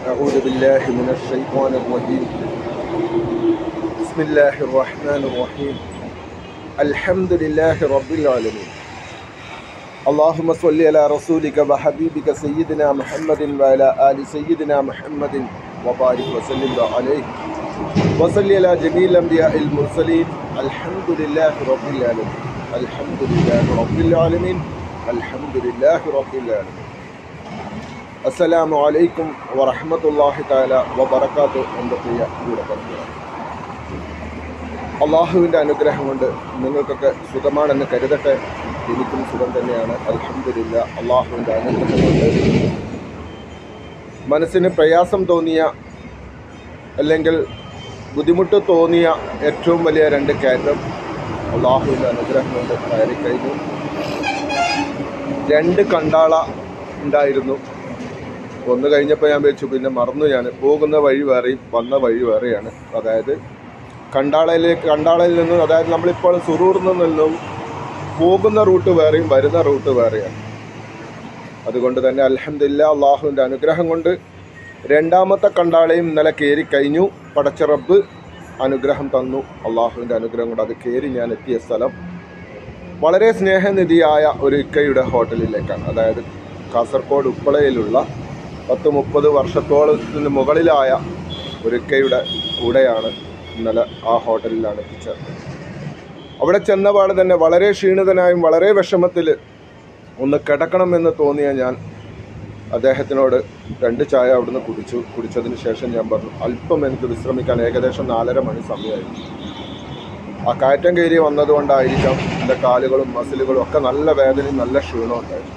أعوذ بالله من الشيطان الرجيم بسم الله الرحمن الرحيم الحمد لله رب العالمين اللهم صل على رسولك وحبيبك سيدنا محمد وعلى آل سيدنا محمد وبارك وسلم عليه وصل على جميع الأنبياء المرسلين الحمد لله رب العالمين الحمد لله رب العالمين الحمد لله رب العالمين അസ്സലാമു അലൈക്കും വറഹ്മത്തുള്ളാഹി തആല വബറകാത്തു എൻ്റെ പ്രിയ കൂടപ്പറമ്പുകളെ അള്ളാഹുവിൻ്റെ അനുഗ്രഹം കൊണ്ട് നിങ്ങൾക്കൊക്കെ സുഖമാണെന്ന് കരുതട്ടെ എനിക്കും സുഖം തന്നെയാണ് അൽഹംദുലില്ല അള്ളാഹുവിൻ്റെ അനുഗ്രഹം കൊണ്ട് മനസ്സിന് പ്രയാസം തോന്നിയ അല്ലെങ്കിൽ ബുദ്ധിമുട്ട് തോന്നിയ ഏറ്റവും വലിയ രണ്ട് കയറ്റം അള്ളാഹുവിൻ്റെ അനുഗ്രഹം കൊണ്ട് കയറി കഴിഞ്ഞു രണ്ട് കണ്ടാള ഉണ്ടായിരുന്നു ഒന്ന് കഴിഞ്ഞപ്പോൾ ഞാൻ വെച്ചു പിന്നെ മറന്നു ഞാൻ പോകുന്ന വഴി വേറെയും വന്ന വഴി വേറെയാണ് അതായത് കണ്ടാളയിലേക്ക് കണ്ടാളയിൽ നിന്നും അതായത് നമ്മളിപ്പോൾ സുറൂറിൽ നിന്നും പോകുന്ന റൂട്ട് വേറെയും വരുന്ന റൂട്ട് വേറെയാണ് അതുകൊണ്ട് തന്നെ അലഹമില്ല അള്ളാഹുവിൻ്റെ അനുഗ്രഹം കൊണ്ട് രണ്ടാമത്തെ കണ്ടാളയും ഇന്നലെ കയറി കഴിഞ്ഞു പടച്ചിറപ്പ് അനുഗ്രഹം തന്നു അള്ളാഹുവിൻ്റെ അനുഗ്രഹം കൊണ്ട് അത് കയറി ഞാൻ എത്തിയ സ്ഥലം വളരെ സ്നേഹനിധിയായ ഒരു ഇക്കയുടെ ഹോട്ടലിലേക്കാണ് അതായത് കാസർഗോഡ് ഉപ്പളയിലുള്ള പത്ത് മുപ്പത് വർഷത്തോളത്തിന് മുകളിലായ ഒരു ഇക്കയുടെ കൂടെയാണ് ഇന്നലെ ആ ഹോട്ടലിലാണ് എത്തിച്ചേർന്നത് അവിടെ ചെന്നപാട് തന്നെ വളരെ ക്ഷീണിതനായും വളരെ വിഷമത്തിൽ ഒന്ന് കിടക്കണമെന്ന് തോന്നിയ ഞാൻ അദ്ദേഹത്തിനോട് രണ്ട് ചായ അവിടുന്ന് കുടിച്ചു കുടിച്ചതിന് ശേഷം ഞാൻ പറഞ്ഞു അല്പം എനിക്ക് വിശ്രമിക്കാൻ ഏകദേശം നാലര മണി സമയമായിരുന്നു ആ കയറ്റം കയറി വന്നതുകൊണ്ടായിരിക്കാം എൻ്റെ കാലുകളും മസിലുകളും ഒക്കെ നല്ല വേദനയും നല്ല ക്ഷീണവും ഉണ്ടായിരുന്നു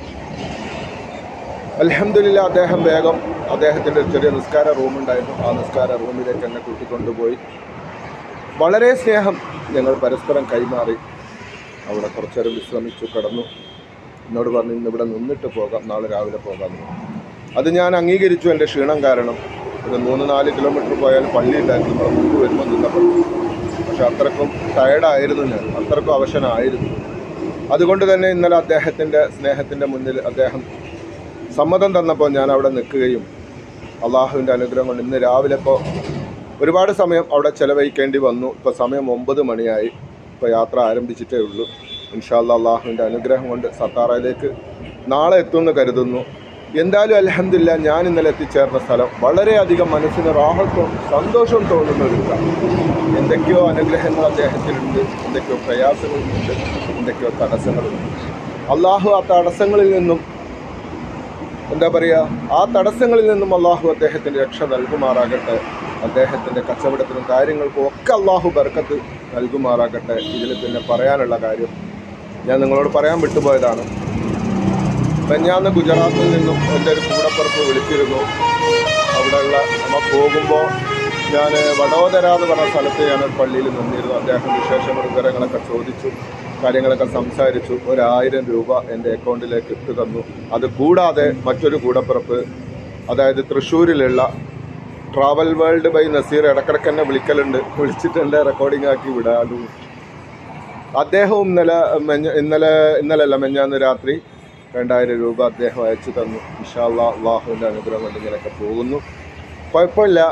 അലഹമില്ല അദ്ദേഹം വേഗം അദ്ദേഹത്തിൻ്റെ ഒരു ചെറിയ നിസ്കാര റൂമുണ്ടായിരുന്നു ആ നിസ്കാര റൂമിലേക്ക് എന്നെ കൂട്ടിക്കൊണ്ടുപോയി വളരെ സ്നേഹം ഞങ്ങൾ പരസ്പരം കൈമാറി അവിടെ കുറച്ചേരം വിശ്രമിച്ചു കിടന്നു എന്നോട് പറഞ്ഞു ഇന്ന് ഇവിടെ നിന്നിട്ട് പോകാം നാളെ രാവിലെ പോകാം അത് ഞാൻ അംഗീകരിച്ചു എൻ്റെ ക്ഷീണം കാരണം ഒരു മൂന്ന് നാല് കിലോമീറ്റർ പോയാൽ പള്ളി ഉണ്ടായിരുന്നു നമ്മുടെ മുമ്പ് വരുമ്പോൾ നിന്നപ്പോൾ പക്ഷെ അത്രക്കും ടയർഡായിരുന്നു ഞാൻ അത്രക്കും അവശനായിരുന്നു അതുകൊണ്ട് തന്നെ ഇന്നലെ അദ്ദേഹത്തിൻ്റെ സ്നേഹത്തിൻ്റെ മുന്നിൽ അദ്ദേഹം സമ്മതം തന്നപ്പോൾ ഞാൻ അവിടെ നിൽക്കുകയും അള്ളാഹുവിൻ്റെ അനുഗ്രഹം കൊണ്ട് ഇന്ന് രാവിലെ ഇപ്പോൾ ഒരുപാട് സമയം അവിടെ ചെലവഴിക്കേണ്ടി വന്നു ഇപ്പോൾ സമയം ഒമ്പത് മണിയായി ഇപ്പോൾ യാത്ര ആരംഭിച്ചിട്ടേ ഉള്ളൂ ഇൻഷാല്ല അള്ളാഹുവിൻ്റെ അനുഗ്രഹം കൊണ്ട് സത്താറയിലേക്ക് നാളെ എത്തുമെന്ന് കരുതുന്നു എന്തായാലും അലഹമില്ല ഞാൻ ഇന്നലെ എത്തിച്ചേർന്ന സ്ഥലം വളരെയധികം മനസ്സിന് റാഹത്വം സന്തോഷവും തോന്നുന്ന ഒരു ഇതാണ് എന്തൊക്കെയോ അനുഗ്രഹങ്ങൾ അദ്ദേഹത്തിനുണ്ട് എന്തൊക്കെയോ പ്രയാസങ്ങളുണ്ട് എന്തൊക്കെയോ തടസ്സങ്ങളുണ്ട് അള്ളാഹു ആ തടസ്സങ്ങളിൽ നിന്നും എന്താ പറയുക ആ തടസ്സങ്ങളിൽ നിന്നും അള്ളാഹു അദ്ദേഹത്തിന് രക്ഷ നൽകുമാറാകട്ടെ അദ്ദേഹത്തിൻ്റെ കച്ചവടത്തിനും കാര്യങ്ങൾക്കും ഒക്കെ അള്ളാഹു ബർക്കത്ത് നൽകുമാറാകട്ടെ ഇതിൽ പിന്നെ പറയാനുള്ള കാര്യം ഞാൻ നിങ്ങളോട് പറയാൻ വിട്ടുപോയതാണ് മെഞ്ഞാന്ന് ഗുജറാത്തിൽ നിന്നും എൻ്റെ ഒരു കൂടപ്പുറത്ത് വിളിച്ചിരുന്നു അവിടെയുള്ള നമ്മൾ പോകുമ്പോൾ ഞാൻ വഡോദര എന്ന് പറഞ്ഞ സ്ഥലത്ത് ഞാൻ ഒരു പള്ളിയിൽ നിന്നിരുന്നു അദ്ദേഹം വിശേഷങ്ങൾ വിവരങ്ങളൊക്കെ ചോദിച്ചു കാര്യങ്ങളൊക്കെ സംസാരിച്ചു ഒരായിരം രൂപ എൻ്റെ അക്കൗണ്ടിലേക്ക് ഇട്ട് തന്നു അത് കൂടാതെ മറ്റൊരു കൂടപ്പിറപ്പ് അതായത് തൃശ്ശൂരിലുള്ള ട്രാവൽ വേൾഡ് ബൈ നസീർ ഇടക്കിടക്ക് എന്നെ വിളിക്കലുണ്ട് വിളിച്ചിട്ട് എൻ്റെ റെക്കോർഡിംഗ് ആക്കി വിടാനും അദ്ദേഹവും ഇന്നലെ മെഞ്ഞ ഇന്നലെ ഇന്നലെ അല്ല മെഞ്ഞാന്ന് രാത്രി രണ്ടായിരം രൂപ അദ്ദേഹം അയച്ചു തന്നു ഇഷാല്ലാ അള്ളാഹുവിൻ്റെ അനുഗ്രഹം കൊണ്ട് ഇങ്ങനെയൊക്കെ പോകുന്നു കുഴപ്പമില്ല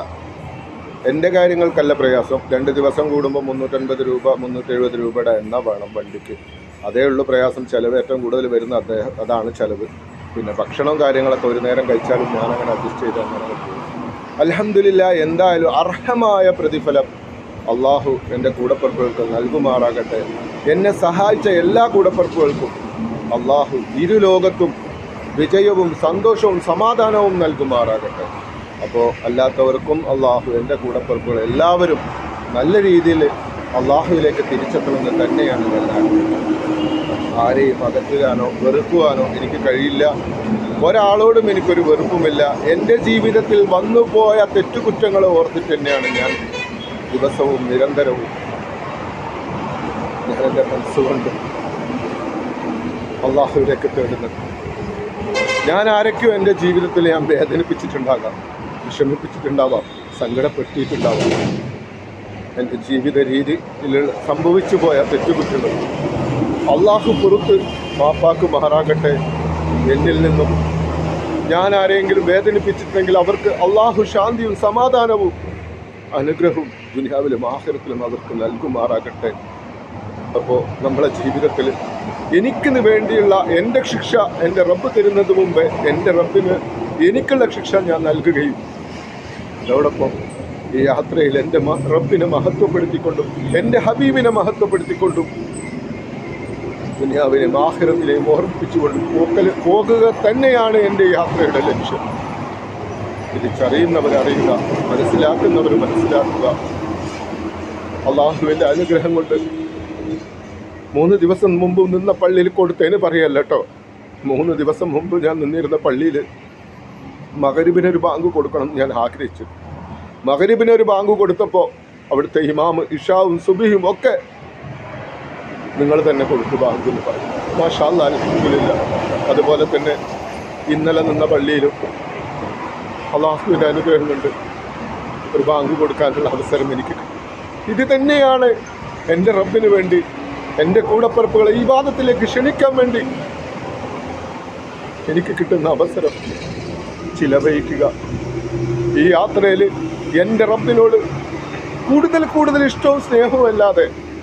എൻ്റെ കാര്യങ്ങൾക്കല്ല പ്രയാസം രണ്ട് ദിവസം കൂടുമ്പോൾ മുന്നൂറ്റൻപത് രൂപ മുന്നൂറ്റി എഴുപത് രൂപയുടെ എണ്ണ വേണം വണ്ടിക്ക് അതേ ഉള്ളൂ പ്രയാസം ചിലവ് ഏറ്റവും കൂടുതൽ വരുന്ന അദ്ദേഹം അതാണ് ചിലവ് പിന്നെ ഭക്ഷണവും കാര്യങ്ങളൊക്കെ ഒരു നേരം കഴിച്ചാലും ഞാനങ്ങനെ അഡ്ജസ്റ്റ് ചെയ്ത് അങ്ങനെ പോകും അലഹമില്ല എന്തായാലും അർഹമായ പ്രതിഫലം അള്ളാഹു എൻ്റെ കൂടപ്പറപ്പുകൾക്ക് നൽകുമാറാകട്ടെ എന്നെ സഹായിച്ച എല്ലാ കൂടപ്പറപ്പുകൾക്കും അള്ളാഹു ഇരു ലോകത്തും വിജയവും സന്തോഷവും സമാധാനവും നൽകുമാറാകട്ടെ അപ്പോൾ അല്ലാത്തവർക്കും അള്ളാഹു എൻ്റെ കൂടപ്പറപ്പുകൾ എല്ലാവരും നല്ല രീതിയിൽ അള്ളാഹുവിലേക്ക് തിരിച്ചെത്തണമെന്ന് തന്നെയാണ് ഞാൻ ആഗ്രഹിക്കുന്നത് ആരെയും അകറ്റുവാനോ വെറുക്കുവാനോ എനിക്ക് കഴിയില്ല ഒരാളോടും എനിക്കൊരു വെറുപ്പുമില്ല എൻ്റെ ജീവിതത്തിൽ വന്നുപോയ തെറ്റുകുറ്റങ്ങൾ ഓർത്തിട്ട് തന്നെയാണ് ഞാൻ ദിവസവും നിരന്തരവും ഞാൻ എൻ്റെ മനസ്സുകൊണ്ട് അള്ളാഹുവിലേക്ക് തേടുന്നത് ഞാൻ ആരൊക്കെയോ എൻ്റെ ജീവിതത്തിൽ ഞാൻ വേദനിപ്പിച്ചിട്ടുണ്ടാകാം വിഷമിപ്പിച്ചിട്ടുണ്ടാവാം സങ്കടപ്പെടുത്തിയിട്ടുണ്ടാവാം എൻ്റെ ജീവിത രീതിയിൽ സംഭവിച്ചു പോയ തെറ്റുകുറ്റങ്ങൾ അള്ളാഹു പുറത്ത് മാപ്പാക്ക് മഹാറാകട്ടെ എന്നിൽ നിന്നും ഞാൻ ആരെങ്കിലും വേദനിപ്പിച്ചിട്ടുണ്ടെങ്കിൽ അവർക്ക് അള്ളാഹു ശാന്തിയും സമാധാനവും അനുഗ്രഹവും ദുനിയാവിലും ആഹ്റത്തിലും അവർക്ക് നൽകുമാറാകട്ടെ അപ്പോൾ നമ്മളെ ജീവിതത്തിൽ എനിക്കിന് വേണ്ടിയുള്ള എൻ്റെ ശിക്ഷ എൻ്റെ റബ്ബ് തരുന്നത് മുമ്പ് എൻ്റെ റബ്ബിന് എനിക്കുള്ള ശിക്ഷ ഞാൻ നൽകുകയും അതോടൊപ്പം ഈ യാത്രയിൽ എൻ്റെ മ- റബ്ബിനെ മഹത്വപ്പെടുത്തിക്കൊണ്ടും എൻ്റെ ഹബീബിനെ മഹത്വപ്പെടുത്തിക്കൊണ്ടും ദുനിയാവിനെയും ആഹിറത്തിനെയും ഓർമ്മിപ്പിച്ചുകൊണ്ട് പോക്കൽ പോകുക തന്നെയാണ് എൻ്റെ യാത്രയുടെ ലക്ഷ്യം തിരിച്ചറിയുന്നവർ അറിയുക മനസ്സിലാക്കുന്നവർ മനസ്സിലാക്കുക അള്ളാഹുവിൻ്റെ അനുഗ്രഹം കൊണ്ട് മൂന്ന് ദിവസം മുമ്പ് നിന്ന പള്ളിയിൽ കൊടുത്തതിന് പറയല്ല കേട്ടോ മൂന്ന് ദിവസം മുമ്പ് ഞാൻ നിന്നിരുന്ന പള്ളിയിൽ മകരിബിനൊരു ബാങ്ക് കൊടുക്കണം എന്ന് ഞാൻ ആഗ്രഹിച്ചു മകരിബിനൊരു ബാങ്ക് കൊടുത്തപ്പോൾ അവിടുത്തെ ഇമാമ് ഇഷാവും സുബിയും ഒക്കെ നിങ്ങൾ തന്നെ കൊടുത്തു ബാങ്ക് എന്ന് പറഞ്ഞു മാഷാ അലഹമില്ല അതുപോലെ തന്നെ ഇന്നലെ നിന്ന പള്ളിയിലും അള്ളാഹുവിൻ്റെ അനുഗ്രഹം കൊണ്ട് ഒരു ബാങ്ക് കൊടുക്കാനുള്ള അവസരം എനിക്ക് കിട്ടി. ഇത് തന്നെയാണ് എൻ്റെ റബ്ബിന് വേണ്ടി എൻ്റെ കൂടപ്പിറപ്പുകളെ ഈ വാദത്തിലേക്ക് ക്ഷണിക്കാൻ വേണ്ടി എനിക്ക് കിട്ടുന്ന അവസരം ചിലവഴിക്കുക ഈ യാത്രയിൽ എൻ്റെ റബ്ബിനോട് കൂടുതൽ കൂടുതൽ ഇഷ്ടവും സ്നേഹവും അല്ലാതെ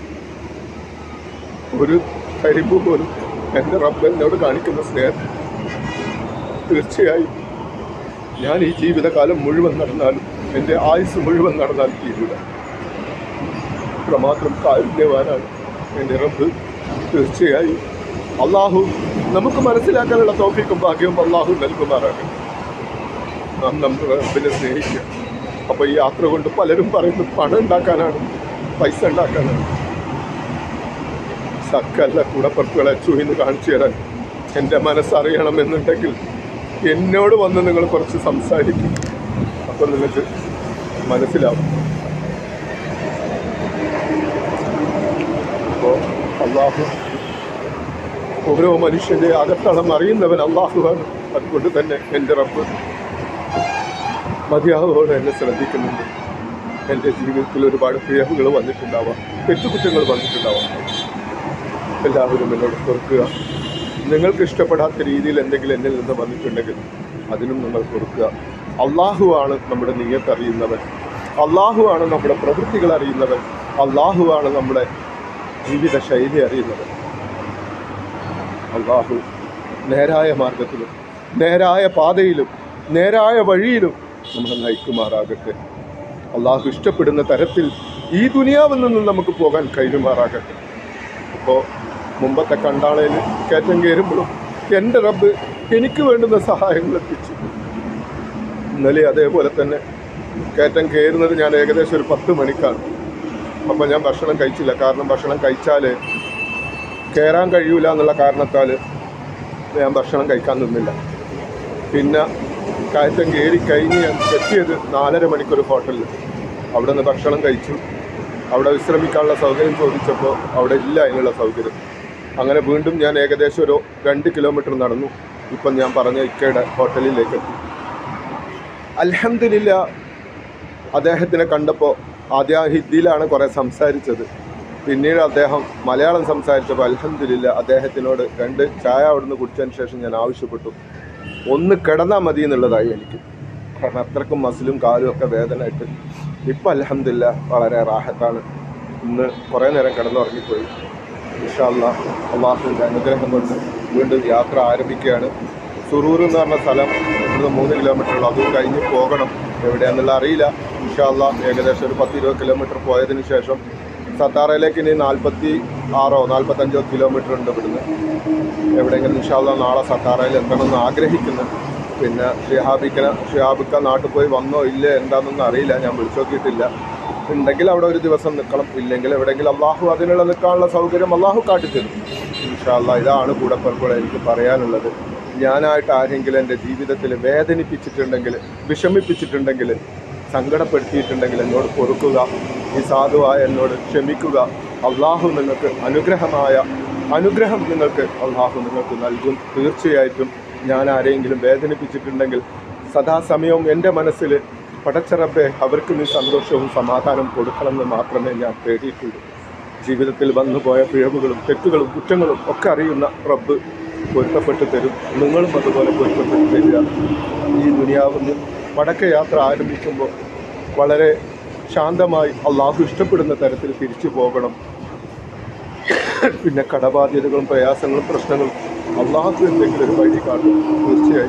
ഒരു കരിമ്പ് പോലും എൻ്റെ റബ്ബ് എന്നോട് കാണിക്കുന്ന സ്നേഹം തീർച്ചയായും ഞാൻ ഈ ജീവിതകാലം മുഴുവൻ നടന്നാലും എൻ്റെ ആയുസ് മുഴുവൻ നടന്നാൽ തീരുക അത്രമാത്രം കാരുണ്യവാനാണ് എൻ്റെ റബ്ബ് തീർച്ചയായും അള്ളാഹു നമുക്ക് മനസ്സിലാക്കാനുള്ള തോഫിക്കും ഭാഗ്യവും അള്ളാഹു നൽകുമാറാകട്ടെ നാം നമ്മുടെ റബ്ബിനെ സ്നേഹിക്കുക അപ്പോൾ ഈ യാത്ര കൊണ്ട് പലരും പറയുന്നത് പണം ഉണ്ടാക്കാനാണ് പൈസ ഉണ്ടാക്കാനാണ് സക്കല്ല കൂടപ്പുറത്തുകളെ ചൂയിന്ന് കാണിച്ചു തരാൻ എൻ്റെ മനസ്സറിയണമെന്നുണ്ടെങ്കിൽ എന്നോട് വന്ന് നിങ്ങൾ കുറച്ച് സംസാരിക്കും അപ്പം നിങ്ങൾക്ക് മനസ്സിലാവും അപ്പോൾ അള്ളാഹു ഓരോ മനുഷ്യൻ്റെ അകത്തളം അറിയുന്നവൻ അള്ളാഹുവാണ് അതുകൊണ്ട് തന്നെ എൻ്റെ റബ്ബ് മതിയാവോടെ എന്നെ ശ്രദ്ധിക്കുന്നുണ്ട് എൻ്റെ ജീവിതത്തിൽ ഒരുപാട് പിഴവുകൾ വന്നിട്ടുണ്ടാവാം തെറ്റുകുറ്റങ്ങൾ വന്നിട്ടുണ്ടാവാം എല്ലാവരും എന്നോട് പൊറുക്കുക നിങ്ങൾക്ക് ഇഷ്ടപ്പെടാത്ത രീതിയിൽ എന്തെങ്കിലും എന്നിൽ നിന്ന് വന്നിട്ടുണ്ടെങ്കിൽ അതിനും നിങ്ങൾ പൊറുക്കുക അള്ളാഹുവാണ് നമ്മുടെ നീയത്ത് അറിയുന്നവൻ അള്ളാഹുവാണ് നമ്മുടെ പ്രവൃത്തികൾ അറിയുന്നവൻ അള്ളാഹുവാണ് നമ്മുടെ ജീവിത ശൈലി അറിയുന്നവൻ അള്ളാഹു നേരായ മാർഗത്തിലും നേരായ പാതയിലും നേരായ വഴിയിലും നമ്മളെ നയിക്കുമാറാകട്ടെ അള്ളാഹു ഇഷ്ടപ്പെടുന്ന തരത്തിൽ ഈ ദുനിയാവിൽ നിന്നും നമുക്ക് പോകാൻ കഴിയുമാറാകട്ടെ അപ്പോൾ മുമ്പത്തെ കണ്ടാളയിൽ കയറ്റം കയറുമ്പോഴും എൻ്റെ റബ്ബ് എനിക്ക് വേണ്ടുന്ന സഹായങ്ങൾ എത്തിച്ചു ഇന്നലെ അതേപോലെ തന്നെ കയറ്റം കയറുന്നത് ഞാൻ ഏകദേശം ഒരു പത്ത് മണിക്കാണ് അപ്പോൾ ഞാൻ ഭക്ഷണം കഴിച്ചില്ല കാരണം ഭക്ഷണം കഴിച്ചാൽ കയറാൻ കഴിയൂല എന്നുള്ള കാരണത്താൽ ഞാൻ ഭക്ഷണം കഴിക്കാൻ നിന്നില്ല പിന്നെ കയറ്റം കയറി കഴിഞ്ഞ് ഞാൻ എത്തിയത് നാലര മണിക്കൊരു ഹോട്ടലിൽ അവിടെ നിന്ന് ഭക്ഷണം കഴിച്ചു അവിടെ വിശ്രമിക്കാനുള്ള സൗകര്യം ചോദിച്ചപ്പോൾ അവിടെ ഇല്ല അതിനുള്ള സൗകര്യം അങ്ങനെ വീണ്ടും ഞാൻ ഏകദേശം ഒരു രണ്ട് കിലോമീറ്റർ നടന്നു ഇപ്പം ഞാൻ പറഞ്ഞ ഇക്കയുടെ ഹോട്ടലിലേക്ക് എത്തി അലഹമില്ല അദ്ദേഹത്തിനെ കണ്ടപ്പോൾ ആദ്യം ഹിന്ദിയിലാണ് കുറേ സംസാരിച്ചത് പിന്നീട് അദ്ദേഹം മലയാളം സംസാരിച്ചപ്പോൾ അലഹമില്ല അദ്ദേഹത്തിനോട് രണ്ട് ചായ അവിടുന്ന് കുടിച്ചതിന് ശേഷം ഞാൻ ആവശ്യപ്പെട്ടു ഒന്ന് കിടന്നാൽ മതി എന്നുള്ളതായി എനിക്ക് കാരണം അത്രക്കും മസിലും കാലും ഒക്കെ വേദനയായിട്ട് ഇപ്പം അലഹമില്ല വളരെ റാഹത്താണ് ഇന്ന് കുറേ നേരം കിടന്നുറങ്ങിപ്പോയി ഇൻഷാല്ല അള്ളാഹുവിൻ്റെ അനുഗ്രഹം കൊണ്ട് വീണ്ടും യാത്ര ആരംഭിക്കുകയാണ് സുറൂർ എന്ന് പറഞ്ഞ സ്ഥലം ഇവിടുന്ന് മൂന്ന് കിലോമീറ്റർ ഉള്ളൂ അതും കഴിഞ്ഞ് പോകണം എവിടെയാണെന്നുള്ള അറിയില്ല ഇൻഷാല്ല ഏകദേശം ഒരു പത്ത് ഇരുപത് കിലോമീറ്റർ പോയതിന് ശേഷം സത്താറയിലേക്ക് ഇനി നാൽപ്പത്തി ആറോ നാൽപ്പത്തഞ്ചോ കിലോമീറ്റർ ഉണ്ട് ഇവിടുന്ന് എവിടെയെങ്കിലും ഇൻഷാല്ല നാളെ സത്താറയിൽ എത്തണമെന്ന് ആഗ്രഹിക്കുന്നു പിന്നെ ഷിഹാബിക്കനെ ഷിഹാബിക്ക നാട്ടിൽ പോയി വന്നോ ഇല്ലേ എന്താണെന്നൊന്നും അറിയില്ല ഞാൻ വിളിച്ചു നോക്കിയിട്ടില്ല ഉണ്ടെങ്കിൽ അവിടെ ഒരു ദിവസം നിൽക്കണം ഇല്ലെങ്കിൽ എവിടെയെങ്കിലും അള്ളാഹു അതിനുള്ള നിൽക്കാനുള്ള സൗകര്യം അള്ളാഹു കാട്ടിത്തരും ഇൻഷാല്ല ഇതാണ് കൂടപ്പറപ്പുകൾ എനിക്ക് പറയാനുള്ളത് ഞാനായിട്ട് ആരെങ്കിലും എൻ്റെ ജീവിതത്തിൽ വേദനിപ്പിച്ചിട്ടുണ്ടെങ്കിൽ വിഷമിപ്പിച്ചിട്ടുണ്ടെങ്കിൽ സങ്കടപ്പെടുത്തിയിട്ടുണ്ടെങ്കിൽ എന്നോട് പൊറുക്കുക ഈ സാധുവായ എന്നോട് ക്ഷമിക്കുക അള്ളാഹു നിങ്ങൾക്ക് അനുഗ്രഹമായ അനുഗ്രഹം നിങ്ങൾക്ക് അള്ളാഹു നിങ്ങൾക്ക് നൽകും തീർച്ചയായിട്ടും ഞാൻ ആരെങ്കിലും വേദനിപ്പിച്ചിട്ടുണ്ടെങ്കിൽ സദാസമയവും എൻ്റെ മനസ്സിൽ പടച്ചറബെ അവർക്ക് നീ സന്തോഷവും സമാധാനവും കൊടുക്കണമെന്ന് മാത്രമേ ഞാൻ തേടിയിട്ടുള്ളൂ ജീവിതത്തിൽ വന്നുപോയ പിഴവുകളും തെറ്റുകളും കുറ്റങ്ങളും ഒക്കെ അറിയുന്ന റബ്ബ് പൊരുത്തപ്പെട്ട് തരും നിങ്ങളും അതുപോലെ പൊരുത്തപ്പെട്ട് തരിക ഈ ദുനിയാവിൽ നിന്ന് മടക്ക യാത്ര ആരംഭിക്കുമ്പോൾ വളരെ ശാന്തമായി അള്ളാഹു ഇഷ്ടപ്പെടുന്ന തരത്തിൽ തിരിച്ചു പോകണം പിന്നെ കടബാധ്യതകളും പ്രയാസങ്ങളും പ്രശ്നങ്ങളും അള്ളാഹു എന്തെങ്കിലും ഒരു വഴി കാണും തീർച്ചയായും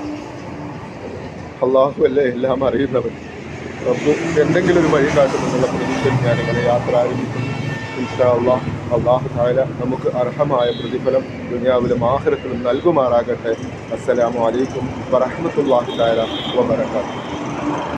അള്ളാഹു അല്ലേ എല്ലാം അറിയുന്നവൻ റബ്ബ് എന്തെങ്കിലും ഒരു വഴി കാട്ടുമെന്നുള്ള പ്രതീക്ഷയിൽ ഞാനിങ്ങനെ യാത്ര ആരംഭിക്കുന്നു ഇൻഷാ അള്ളാഹ് അള്ളാഹു താല നമുക്ക് അർഹമായ പ്രതിഫലം ദുനിയാവിലും ആഹ്റത്തിലും നൽകുമാറാകട്ടെ അസ്സലാമു അലൈക്കും വറഹ്മത്തുള്ളാഹി താല വബറകാതുഹു